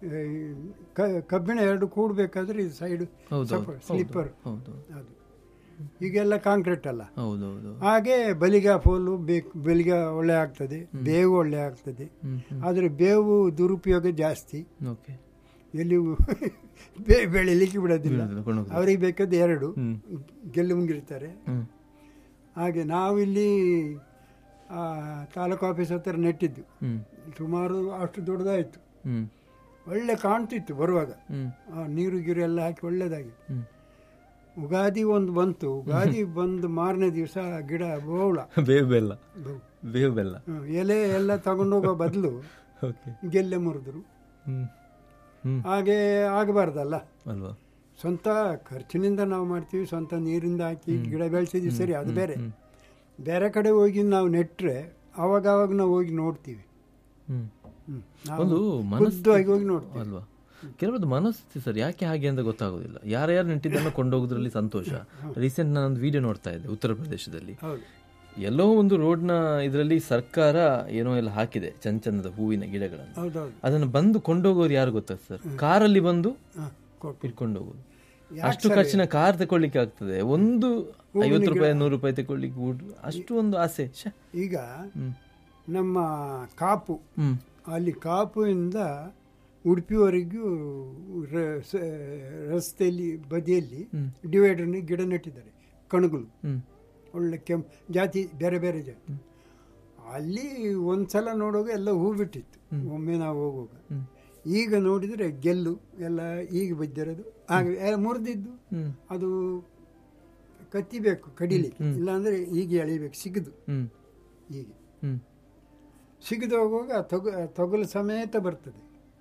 ಕಬ್ಬಿಣ ಎರಡು ಕೂಡಬೇಕಾದ್ರೆ ಇದು ಸೈಡ್ ಹೌದು ಸ್ಲಿಪ್ಪರ್ ಹೌದು ಅದು ಈಗೆಲ್ಲ ಕಾಂಕ್ರೀಟ್ ಅಲ್ಲ ಹೌದು ಹೌದು ಹಾಗೆ ಬಲಿಗ ಫೋಲು ಬೇಕು ಬಲಿಗ ಒಳ್ಳೆ ಆಗ್ತದೆ ಬೇವು ಒಳ್ಳೆ ಆಗ್ತದೆ ಹ್ಮ್ ಹ್ಮ್ ಆದರೆ ಬೇವು ದುರುಪಯೋಗ ಜಾಸ್ತಿ ಓಕೆ ಎಲ್ಲಿ ಬೇ ಬೆಳಿಲಿಕ್ಕೆ ಬಿಡೋದಿಲ್ಲ ಬೀಳೋದಿಲ್ಲ, ಕೊಂಡೋಗ್ತದೆ. ಅವರಿಗೆ ಬೇಕಾದ ಎರಡು ಹ್ಮ್. ಗೆಲ್ಲು ಮುಂಗಿರ್ತಾರೆ ಹ್ಮ್ ಹಾಗೆ ನಾವಿಲ್ಲಿ ಆ, ತಾಲೂಕು ಆಫೀಸ್ ಹತ್ರ ನೆಟ್ಟಿದ್ದು ಹ್ಮ್ ಸುಮಾರು ಅಷ್ಟು ದೊಡ್ಡದಾಯಿತು ಹ್ಮ್ ಒಳ್ಳೆ ಕಾಣ್ತಿತ್ತು ಬರುವಾಗ ಹ್ಮ್ ಆ, ನೀರು ಗೀರು ಎಲ್ಲ ಹಾಕಿ ಒಳ್ಳೆದಾಗಿತ್ತು ಹ್ಮ್ ಉಗಾದಿ ಒಂದು ಬಂತು ಉಗಾದಿ ಬಂದು ಮಾರನೇ ದಿವಸ ಗಿಡ ಬೋಳ ಬೇವು ಬೆಲ್ಲ ಬಹು. ಬೇವು ಬೆಲ್ಲ ಹ್ಮ್, ಎಲೆ ಎಲ್ಲ ತಗೊಂಡೋಗೋ ಬದಲು ಓಕೆ ಗೆಲ್ಲೆ ಮುರಿದ್ರು ಹ್ಮ್ ಹ್ಮ್ ಹಾಗೆ ಆಗಬಾರ್ದಲ್ಲ ಅಲ್ವಾ ಸ್ವಂತ ಖರ್ಚಿನಿಂದ ನಾವು ಮಾಡ್ತೀವಿ ಸ್ವಂತ ನೀರಿಂದ ಹಾಕಿ ಗಿಡ ಬೆಳೆಸಿದ್ವಿ ಸರಿ ಅದು ಬೇರೆ ಬೇರೆ ಕಡೆ ಹೋಗಿ ನಾವು ನೆಟ್ಟರೆ ಅವಾಗ ಅವಾಗ ನಾವು ಹೋಗಿ ನೋಡ್ತೀವಿ ಹ್ಮ್ ಹ್ಮ್. ನಾವು ಒಂದು ಖುದ್ದಾಗಿ ಹೋಗಿ ನೋಡ್ತೀವಿ ಅಲ್ವಾ ಕೆಲವೊಂದು ಮನಸ್ಥಿತಿ ಸರ್ ಯಾಕೆ ಹಾಗೆ ಅಂತ ಗೊತ್ತಾಗೋದಿಲ್ಲ ಯಾರ್ಯಾರು ನೆಟ್ಟಿದ್ದನ್ನು ಕೊಂಡೋಗೋದ್ರಲ್ಲಿ ಸಂತೋಷ ರೀಸೆಂಟ್ ನಾನೊಂದು ವಿಡಿಯೋ ನೋಡ್ತಾ ಇದ್ದೆ ಉತ್ತರ ಪ್ರದೇಶದಲ್ಲಿ ಹೌದು ಎಲ್ಲೋ ಒಂದು ರೋಡ್ನ ಇದರಲ್ಲಿ ಸರ್ಕಾರ ಏನೋ ಎಲ್ಲ ಹಾಕಿದೆ ಚಂದ ಚಂದದ ಹೂವಿನ ಗಿಡಗಳನ್ನು ಹೌದೌದು ಅದನ್ನು ಬಂದು ಕೊಂಡೋಗೋರು ಯಾರು ಗೊತ್ತಾ ಸರ್ ಕಾರಲ್ಲಿ ಬಂದು ಹಾಂ ಕೊಟ್ಟು ಇಟ್ಕೊಂಡು ಹೋಗೋದು ಅಷ್ಟು ಖರ್ಚಿನ ಕಾರ್ ತಗೊಳ್ಳಿಕ್ಕೆ ಆಗ್ತದೆ ಒಂದು ಐವತ್ತು ರೂಪಾಯಿ ನೂರು ರೂಪಾಯಿ ತಗೊಳ್ಳಿಕ್ಕೆ ಊಟ ಅಷ್ಟು ಒಂದು ಆಸೆ ಶ್ಯೆ. ಈಗ ಹ್ಮ್ ನಮ್ಮ ಕಾಪು ಹ್ಮ್ ಅಲ್ಲಿ ಕಾಪುವಿಂದ ಉಡುಪಿವರೆಗೂ ರ- ಸ- ರಸ್ತೆಯಲ್ಲಿ ಬದಿಯಲ್ಲಿ ಡಿವೈಡರ್ನ ಗಿಡ ನೆಟ್ಟಿದ್ದಾರೆ ಕಣಗುಲು ಹ್ಮ್ ಒಳ್ಳೆ ಕೆಂಪು ಜಾತಿ ಬೇರೆ ಬೇರೆ ಜಾತಿ ಅಲ್ಲಿ ಒಂದ್ಸಲ ನೋಡುವಾಗ ಎಲ್ಲ ಹೂ ಬಿಟ್ಟಿತ್ತು ಒಮ್ಮೆ ನಾವು ಹೋಗುವಾಗ ಹ್ಮ್. ಈಗ ನೋಡಿದರೆ ಗೆಲ್ಲು ಎಲ್ಲ ಈಗ ಬಿದ್ದಿರೋದು ಆಗ ಮುರಿದಿದ್ದು ಹ್ಮ್ ಅದು ಕತ್ತಿಬೇಕು ಕಡಿಲಿಕ್ಕೆ ಇಲ್ಲಾಂದರೆ ಹೀಗೆ ಎಳಿಬೇಕು ಸಿಗದು ಹ್ಮ್ ಹೀಗೆ ಹ್ಮ್ ಸಿಗದು ಹೋಗುವಾಗ ತೊಗ ತೊಗಲು ಸಮೇತ ಬರ್ತದೆ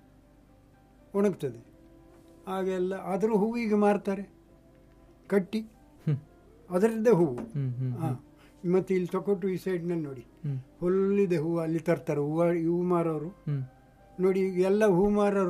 ಒಣಗ್ತದೆ ಹಾಗೆಲ್ಲ ಅದರ ಹೂವಿಗೆ ಮಾರ್ತಾರೆ ಕಟ್ಟಿ ಹ್ಮ್. ಅದರದ್ದೇ ಹೂವು ಹ್ಮ್ ಹ್ಮ್ ಹಾಂ ಮತ್ತು ಇಲ್ಲಿ ತಗೊಟ್ಟು ಈ ಸೈಡ್ನಲ್ಲಿ ನೋಡಿ ಹ್ಮ್ ಫುಲ್ಲಿದೆ ಹೂವು ಅಲ್ಲಿ ತರ್ತಾರೆ ಹೂವು ಹೂ ಮಾರೋರು ಹ್ಮ್ ನೋಡಿ ಈಗ ಎಲ್ಲ ಹೂ ಮಾರೋರು